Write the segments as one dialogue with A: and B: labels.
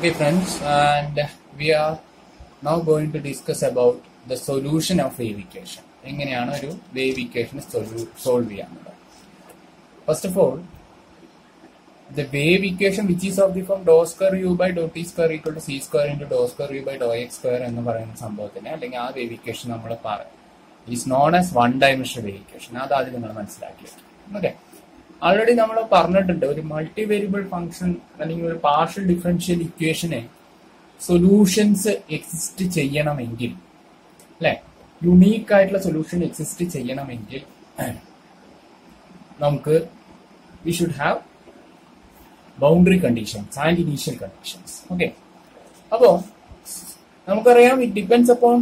A: Okay, friends, and we are now going to discuss about the solution of wave equation. എങ്ങനെയാണ് ഒരു wave equation solve ചെയ്യാന്നുള്ളത് first of all the wave equation which is of the form dou square u by dou t square equal to c square into dou square u by dou x square എന്ന് പറയുന്ന സംഭവത്തിന് അല്ലെങ്കിൽ ആ wave equation നമ്മൾ is known as one dimensional wave equation അത് ആദ്യം നിങ്ങൾ മനസ്സിലാക്കി ഓക്കെ ആൾറെഡി നമ്മൾ പറഞ്ഞിട്ടുണ്ട് ഒരു മൾട്ടി വേരിയബിൾ ഫംഗ്ഷൻ അല്ലെങ്കിൽ ഒരു പാർഷ്യൽ ഡിഫറൻഷ്യൽ ഇക്വേഷന് സൊല്യൂഷൻസ് എക്സിസ്റ്റ് ചെയ്യണമെങ്കിൽ അല്ലെ യുണീക്ക് ആയിട്ടുള്ള സൊല്യൂഷൻ എക്സിസ്റ്റ് ചെയ്യണമെങ്കിൽ നമുക്ക് we should have boundary conditions and initial conditions okay അപ്പോ നമുക്കറിയാം it depends upon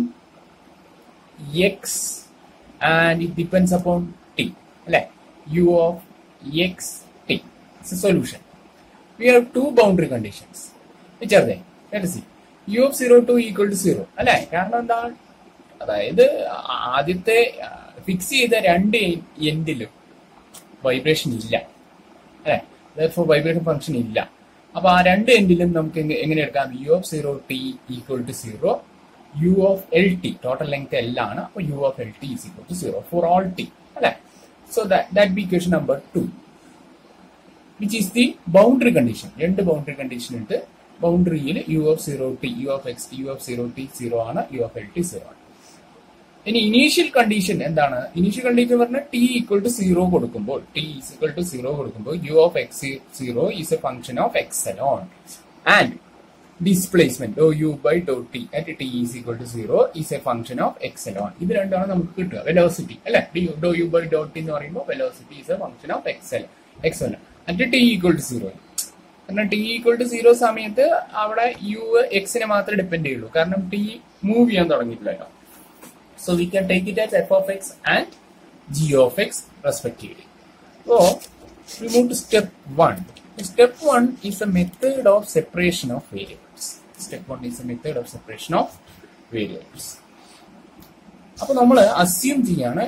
A: X and it depends upon T അല്ലെ U of X T solution we have two boundary conditions which are they see U of zero to equal to zero അല്ലെ കാരണം എന്താ അതായത് ആദ്യത്തെ fix ചെയ്ത രണ്ട് എൻഡിലും vibration ഇല്ല അല്ലെ ഫോർ വൈബ്രേഷൻ ഫംഗ്ഷൻ ഇല്ല അപ്പൊ ആ രണ്ട് എൻഡിലും നമുക്ക് എങ്ങ- എങ്ങനെ എടുക്കാം U of zero T equal to zero U of L T total length L ആണ് അപ്പൊ U of L T is equal to zero for all T അല്ലെ so that be equation number two which is the boundary condition രണ്ട് boundary condition ഉണ്ട് ബൗണ്ടറിയിൽ U of zero T U of X U of zero T zero ആണ് U of L T zero ആണ് ഇനി initial condition എന്താണ് initial condition പറഞ്ഞാൽ T equal to zero കൊടുക്കുമ്പോൾ T is equal to zero കൊടുക്കുമ്പോൾ U of X zero is a function of X alone and displacement do U by do T at T is equal to zero is a function of X alone ഇത് രണ്ടാണ് നമുക്ക് കിട്ടുക velocity അല്ലെ do U by do T എന്ന് പറയുമ്പോൾ velocity is a function of X L X L at T equal to zero കാരണം T equal to zero സമയത്ത് അവിടെ യു എക്സിനെ മാത്രമേ ഡിപ്പെൻഡ് ചെയ്യുള്ളൂ കാരണം ടി മൂവ് ചെയ്യാൻ തുടങ്ങിയിട്ടില്ലല്ലോ So we can take it as f of x and g of x respectively. So we move to step one. Step one is a method of separation of variables. Step one is a method of separation of variables. അപ്പൊ നമ്മൾ assume ചെയ്യാണ്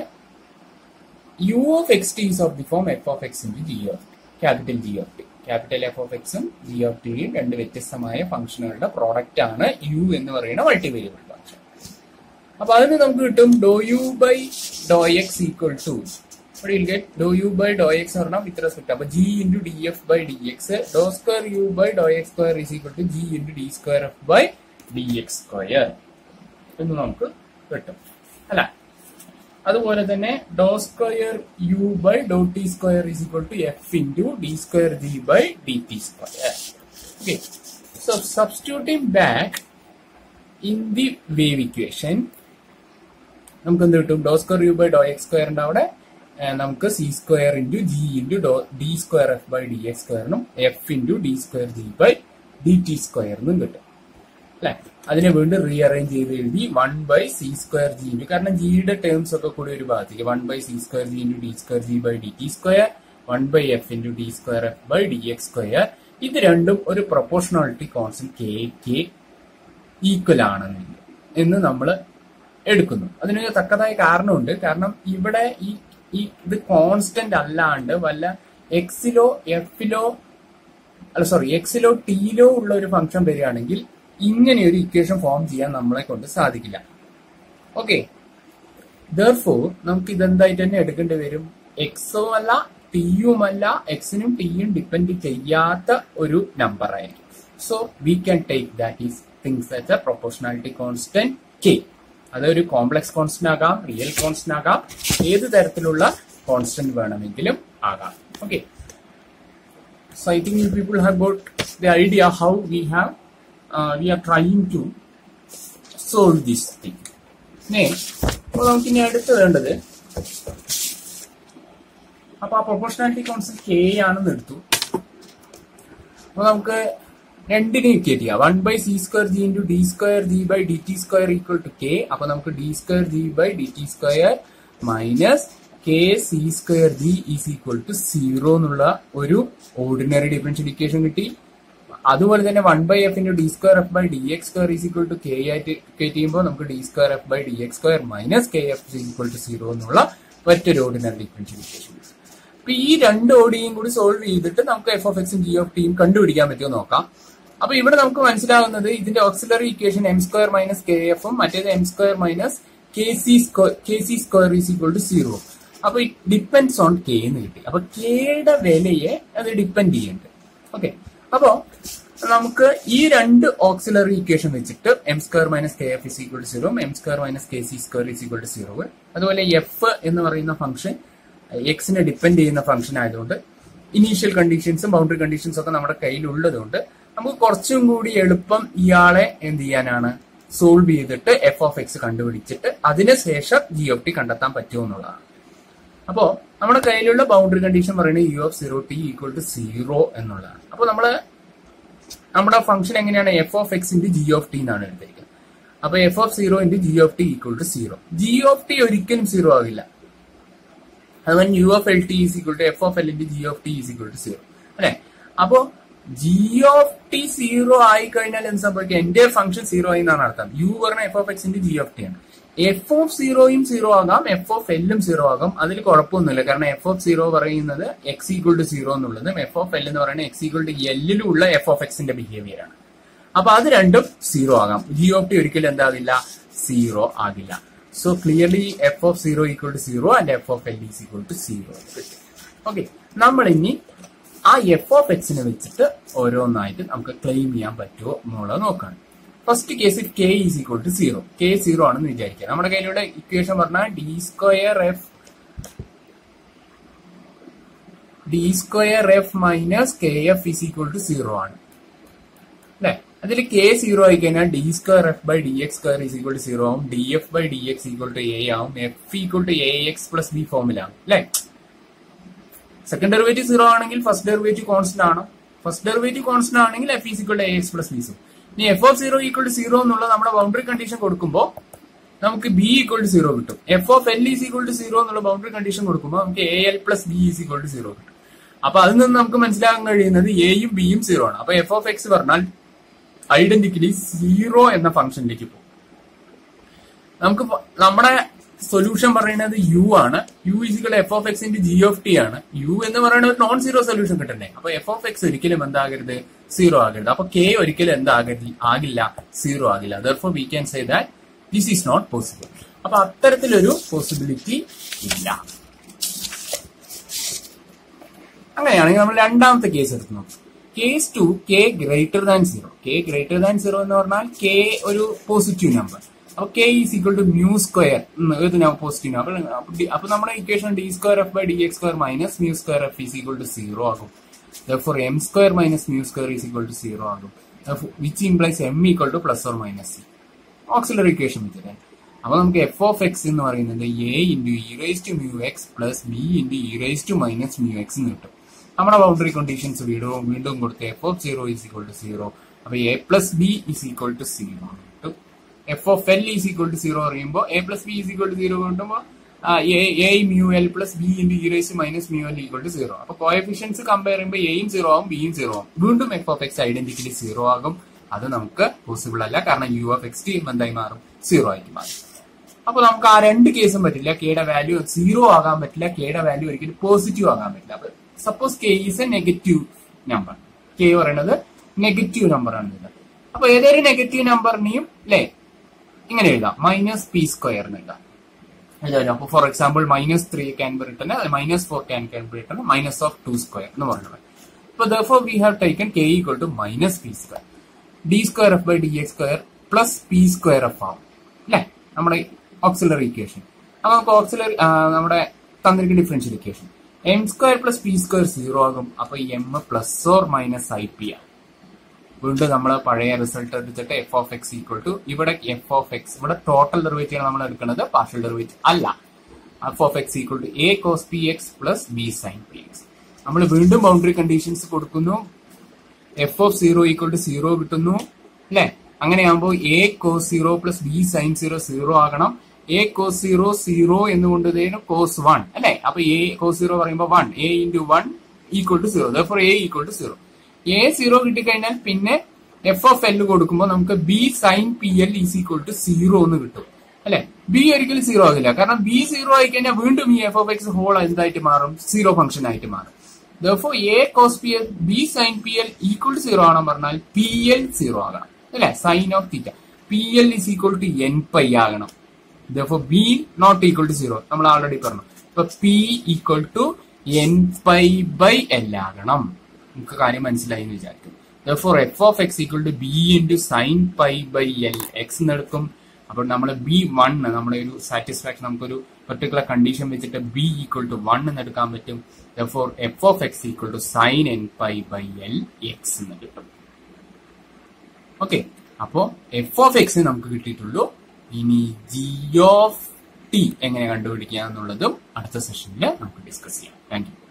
A: U of X T is of the form F of X into G of T capital G of T capital F of എക്സും G of ടിയും രണ്ട് വ്യത്യസ്തമായ ഫംഗ്ഷനുകളുടെ product ആണ് u എന്ന് പറയുന്ന മൾട്ടി വേരിയബിൾ ഫംഗ്ഷൻ അപ്പൊ അതിന് നമുക്ക് കിട്ടും do U by do X equal to get do U by do X പറഞ്ഞാൽ വിത്ത് റെസ്പെക്ട് അപ്പൊ G into D F by D X do square U by do X square is equal to G into D square F by D X square എന്ന് നമുക്ക് കിട്ടും അല്ല അതുപോലെ തന്നെ do square U by do T square is equal to F into D square G by D T square okay so substituting back in the wave equation നമുക്ക് എന്ത് കിട്ടും do square U by do X സ്ക്വയറിന്റെ അവിടെ ഏ, നമുക്ക് C square into G into do D square F by D X സ്ക്വയറിനും F into D square G by D T സ്ക്വയറിനും കിട്ടും അല്ലെ അതിനെ വീണ്ടും റീഅറേഞ്ച് ചെയ്ത് എഴുതി one by C square G into കാരണം ജിയുടെ ടേംസ് ഒക്കെ കൂടി ഒരു ഭാഗത്തേക്ക് one by C square G into D square G by D T square one by F into D square F by D X square ഇത് രണ്ടും ഒരു proportionality constant K K equal ആണെന്ന് എന്ന് നമ്മൾ എടുക്കുന്നു അതിന് തക്കതായ കാരണമുണ്ട് കാരണം ഇവിടെ ഈ ഈ ഇത് കോൺസ്റ്റന്റ് അല്ലാണ്ട് വല്ല എക്സിലോ എഫിലോ അല്ല സോറി എക്സിലോ ടിയിലോ ഉള്ള ഒരു ഫംഗ്ഷൻ വരികയാണെങ്കിൽ ഇങ്ങനെ ഒരു ഇക്വേഷൻ ഫോം ചെയ്യാൻ നമ്മളെ കൊണ്ട് സാധിക്കില്ല ഓക്കെ ദർഫോർ നമുക്ക് ഇതെന്തായിട്ട് തന്നെ എടുക്കേണ്ടി വരും എക്സോ അല്ല ടിയുമല്ല എക്സിനും ടിയും ഡിപ്പെൻഡ് ചെയ്യാത്ത ഒരു നമ്പർ ആയിരിക്കും so we can take that is things that a proportionality constant K അതൊരു കോംപ്ലക്സ് കോൺസ്റ്റന്റ് ആകാം റിയൽ കോൺസ്റ്റന്റ് ആകാം ഏത് തരത്തിലുള്ള കോൺസ്റ്റന്റ് വേണമെങ്കിലും ആകാം okay So I think you people have got the idea how we have uh, we are trying to solve this thing. ഇനി അപ്പോൾ നമുക്ക് ഇനി അടുത്ത് വേണ്ടത് അപ്പൊ ആ പ്രൊപ്പോർഷണാലിറ്റി കോൺസെപ്റ്റ് കെ ആണെന്ന് എടുത്തു അപ്പൊ നമുക്ക് രണ്ടിനെ ഇക്വേറ്റ് ചെയ്യാം one by C square G into D square G by D T square equal to k അപ്പൊ നമുക്ക് d square G by D T square minus k c square g is equal to zero എന്നുള്ള ഒരു ordinary differential equation കിട്ടി അതുപോലെ തന്നെ one by F into D square F by D X square is equal to k ആയിട്ട് കയറ്റ് ചെയ്യുമ്പോൾ നമുക്ക് d square F by D X square minus k f equal to zero എന്നുള്ള മറ്റൊരു ordinary differential equation അപ്പൊ ഈ രണ്ട് ഓടിയും കൂടി സോൾവ് ചെയ്തിട്ട് നമുക്ക് എഫ് ഓഫ് എക്സും ജി ഓഫ് ടിയും കണ്ടുപിടിക്കാൻ പറ്റുമോ നോക്കാം അപ്പൊ ഇവിടെ നമുക്ക് മനസ്സിലാവുന്നത് ഇതിന്റെ auxiliary equation m square minus k എഫും മറ്റേത് m square minus k c square k c square is equal to zero അപ്പൊ ഇറ്റ് ഡിപ്പെൻഡ്സ് ഓൺ കെ എന്ന് കിട്ടി അപ്പൊ കെയുടെ വിലയെ അത് ഡിപ്പെൻഡ് ചെയ്യുന്നുണ്ട് ഓക്കെ അപ്പോ നമുക്ക് ഈ രണ്ട് ഓക്സിലറി ഇക്വേഷൻ വെച്ചിട്ട് m square minus k f is equal to zero m square minus k c square is equal to zero അതുപോലെ എഫ് എന്ന് പറയുന്ന ഫംഗ്ഷൻ എക്സിനെ ഡിപ്പെൻഡ് ചെയ്യുന്ന ഫംഗ്ഷൻ ആയതുകൊണ്ട് ഇനീഷ്യൽ കണ്ടീഷൻസും ബൗണ്ടറി കണ്ടീഷൻസും ഒക്കെ നമ്മുടെ കയ്യിലുള്ളതുകൊണ്ട് നമുക്ക് കുറച്ചും കൂടി എളുപ്പം ഇയാളെ എന്ത് ചെയ്യാനാണ് സോൾവ് ചെയ്തിട്ട് എഫ് ഓഫ് എക്സ് കണ്ടുപിടിച്ചിട്ട് അതിനുശേഷം ജി ഓഫ് ടി കണ്ടെത്താൻ പറ്റുമെന്നുള്ളതാണ് അപ്പോ നമ്മുടെ കയ്യിലുള്ള ബൗണ്ടറി കണ്ടീഷൻ പറയുന്നത് u of zero T equal to zero എന്നുള്ളതാണ് അപ്പൊ നമ്മള് നമ്മുടെ ഫംഗ്ഷൻ എങ്ങനെയാണ് f of X into G of t എന്നാണ് എടുത്തിരിക്കുന്നത് അപ്പൊ f of zero into G of t equal to zero g of t ഒരിക്കലും സീറോ ആകില്ല അതുപോലെ u of L T is equal to f of l into G of t is equal to zero അല്ലെ അപ്പോ G of T zero ആയി കഴിഞ്ഞാൽ എന്ത് സംഭവിക്കും എന്റെ ഫംഗ്ഷൻ സീറോ ആയി എന്നാണ് അർത്ഥം യു പറഞ്ഞ എഫ് ഓഫ് എക്സിന്റെ ജി ഓഫ് ടി ആണ് എഫ് ഓഫ് സീറോയും സീറോ ആകാം എഫ് ഓഫ് എല്ലും സീറോ ആകാം അതിൽ കുഴപ്പമൊന്നുമില്ല കാരണം എഫ് ഓഫ് സീറോ പറയുന്നത് എക്സ് ഈക്വൾ ടു സീറോ എന്നുള്ളതും എഫ് ഓഫ് എൽ എന്ന് പറയുന്നത് എക്സ് ഈക്വൾ ടു എല്ലിലുള്ള എഫ് ഓഫ് എക്സിന്റെ ബിഹേവിയർ ആണ് അപ്പൊ അത് രണ്ടും സീറോ ആകാം ജി ഓഫ് ടി ഒരിക്കലും എന്താകില്ല സീറോ ആകില്ല so clearly f of zero equal to zero and f of l is equal to zero okay നമ്മൾ ഇനി ആ എഫ് ഓഫ് എക്സിനെ വെച്ചിട്ട് ഓരോന്നായിട്ട് നമുക്ക് ക്ലെയിം ചെയ്യാൻ പറ്റുമോ എന്നുള്ളത് നോക്കാണ് ഫസ്റ്റ് കേസിൽ k is equal to zero k zero ആണെന്ന് വിചാരിക്കുക നമ്മുടെ കയ്യിലുള്ള ഇക്വേഷൻ പറഞ്ഞാൽ d square f d square f minus k f is equal to zero ആണ് അല്ലെ അതിൽ കെ സീറോ ആയി കഴിഞ്ഞാൽ d square F by D X square is equal to zero ആവും d F by D x equal to a ആവും f equal to a x plus b ഫോമിലാവും അല്ലെ second derivative zero ആണെങ്കിൽ first derivative constant ആണ് first derivative constant ആണെങ്കിൽ f is equal to a x plus b so ഇനി f of zero equal to zero എന്നുള്ള നമ്മുടെ boundary condition കൊടുക്കുമ്പോൾ നമുക്ക് ബി ഈക്വൾ ടു സീറോ കിട്ടും f of l is equal to zero എന്നുള്ള boundary condition കൊടുക്കുമ്പോൾ നമുക്ക് a l plus b is equal to zero കിട്ടും അപ്പൊ അതിൽ നിന്ന് നമുക്ക് മനസ്സിലാക്കാൻ കഴിയുന്നത് എയും ബിയും സീറോ ആണ് അപ്പൊ എഫ് ഓഫ് എക്സ് പറഞ്ഞാൽ ഐഡന്റിക്കലി സീറോ എന്ന ഫംഗ്ഷനിലേക്ക് പോകും നമുക്ക് പ- നമ്മുടെ സൊല്യൂഷൻ പറയുന്നത് യു ആണ് യു ഇസിക്കൽ എഫ് ഓഫ് എക്സിന്റെ ജി ഓഫ് ടി ആണ് യു എന്ന് പറയുന്നത് ഒരു നോൺ സീറോ സൊല്യൂഷൻ കിട്ടണ്ടേ അപ്പൊ എഫ് ഓഫ് എക്സ് ഒരിക്കലും എന്താകരുത് സീറോ ആകരുത് അപ്പൊ കെ ഒരിക്കലും എന്താകരുത് ആകില്ല സീറോ ആകില്ല therefore we can say that this is not possible അപ്പൊ അത്തരത്തിലൊരു പോസിബിലിറ്റി ഇല്ല അങ്ങനെയാണെങ്കിൽ നമ്മൾ രണ്ടാമത്തെ കേസ് എടുത്ത് നോക്കാം case two k greater than zero k greater than zero എന്ന് പറഞ്ഞാൽ കെ ഒരു പോസിറ്റീവ് നമ്പർ അപ്പൊ k is equal to mu square ഏത് പോസിറ്റീവ് നമ്പർ അപ്പൊ നമ്മുടെ equation d square F by D X square minus mu square f is equal to zero ആകും for m square minus mu square is equal to zero ആകും which implies m equal to plus or minus c auxiliary equation വെച്ചിട്ട് അപ്പൊ നമുക്ക് f of x എന്ന് പറയുന്നത് a into e raise to mu x plus b into e raise to minus mu x എന്ന് കിട്ടും നമ്മുടെ boundary conditions വീണ്ടും വീണ്ടും കൊടുത്ത് f of zero is equal to zero അപ്പൊ a plus b is equal to zero കിട്ടും f of l is equal to zero പറയുമ്പോൾ a plus b is equal to zero കിട്ടുമ്പോൾ a mu l plus b into e raise minus mu l equal to zero അപ്പൊ coefficients compare ചെയ്യുമ്പോൾ എയും zero ആവും ബിയും zero ആവും വീണ്ടും f of x identically zero ആകും അത് നമുക്ക് പോസിബിൾ അല്ല കാരണം യു ഓഫ് എക്സ് ടി എന്തായി മാറും സീറോ ആയിട്ട് മാറും അപ്പൊ നമുക്ക് ആ രണ്ട് കേസും പറ്റില്ല കെയുടെ വാല്യൂ സീറോ ആകാൻ പറ്റില്ല കെയുടെ വാല്യൂ ഒരിക്കലും പോസിറ്റീവ് ആകാൻ പറ്റില്ല അപ്പൊ suppose k is a negative number k പറയുന്നത് നെഗറ്റീവ് നമ്പർ ആണ് ഇത് അപ്പൊ ഏതൊരു നെഗറ്റീവ് നമ്പറിനെയും അല്ലേ ഇങ്ങനെ എഴുതാം മൈനസ് പി സ്ക്വയർ എന്ന് എഴുതാം എഴുതാമല്ലോ അപ്പൊ for example minus three can be written minus four can can be written minus of two square എന്ന് പറയുന്നത് അപ്പൊ therefore we have taken k equal to minus p square d square F by D X square plus p square f ആവും അല്ലേ നമ്മുടെ auxiliary equation അപ്പൊ നമുക്ക് auxiliary നമ്മുടെ തന്നിരിക്കുന്ന differential equation m square plus p square zero ആകും അപ്പൊ m plus or minus i p ആണ് വീണ്ടും നമ്മൾ പഴയ റിസൾട്ട് എടുത്തിട്ട് f of x equal to ഇവിടെ എഫ് ഓഫ് എക്സ് ഇവിടെ ടോട്ടൽ ഡെറിവേറ്റീവ് ആണ് നമ്മൾ എടുക്കുന്നത് പാർഷ്യൽ ഡെറിവേറ്റീവ് അല്ല f of x equal to a cos p x plus b sine p x നമ്മൾ വീണ്ടും ബൗണ്ടറി കണ്ടീഷൻസ് കൊടുക്കുന്നു f of zero equal to zero കിട്ടുന്നു അല്ലെ അങ്ങനെയാകുമ്പോൾ a cos zero plus b sine zero zero ആകണം a cos zero zero എന്നുകൊണ്ട് cos one അല്ലെ അപ്പൊ എ കോസ് സീറോ പറയുമ്പോൾ one a into one equal to zero for a equal to zero a zero കിട്ടിക്കഴിഞ്ഞാൽ പിന്നെ f of l കൊടുക്കുമ്പോൾ നമുക്ക് b sine p l is equal to zero എന്ന് കിട്ടും അല്ലെ ബി ഒരിക്കലും സീറോ ആകില്ല കാരണം ബി സീറോ ആയി കഴിഞ്ഞാൽ വീണ്ടും ഈ എഫ് ഓഫ് എക്സ് ഹോൾ എന്തായിട്ട് മാറും സീറോ ഫംഗ്ഷൻ ആയിട്ട് മാറും though a cos p l b sine p l equal to zero ആണെന്ന് പറഞ്ഞാൽ പി എൽ സീറോ ആകണം അല്ലെ sine of theta p l is equal to n pi ആകണം though b not equal to zero നമ്മൾ already പറഞ്ഞു ഇപ്പൊ p equal to n pi by l ആകണം നമുക്ക് കാര്യം മനസ്സിലായി എന്ന് വിചാരിക്കും for f of x equal to b into sine pi by l X എന്നെടുക്കും അപ്പോൾ നമ്മൾ ബി വൺ നമ്മുടെ ഒരു സാറ്റിസ്ഫാക്ഷൻ നമുക്കൊരു പെർട്ടിക്കുലർ കണ്ടീഷൻ വെച്ചിട്ട് ബി ഈക്വൽ ടു വൺ എന്ന് എടുക്കാൻ പറ്റും for f of x equal to sine n pi by l x എന്ന് കിട്ടും ഓക്കെ അപ്പോ എഫ് ഓഫ് എക്സ് നമുക്ക് കിട്ടിയിട്ടുള്ളൂ ഇനി ജി ഓഫ് ടി എങ്ങനെ കണ്ടുപിടിക്കുക എന്നുള്ളതും അടുത്ത സെഷനിൽ നമുക്ക് ഡിസ്കസ് ചെയ്യാം താങ്ക് യു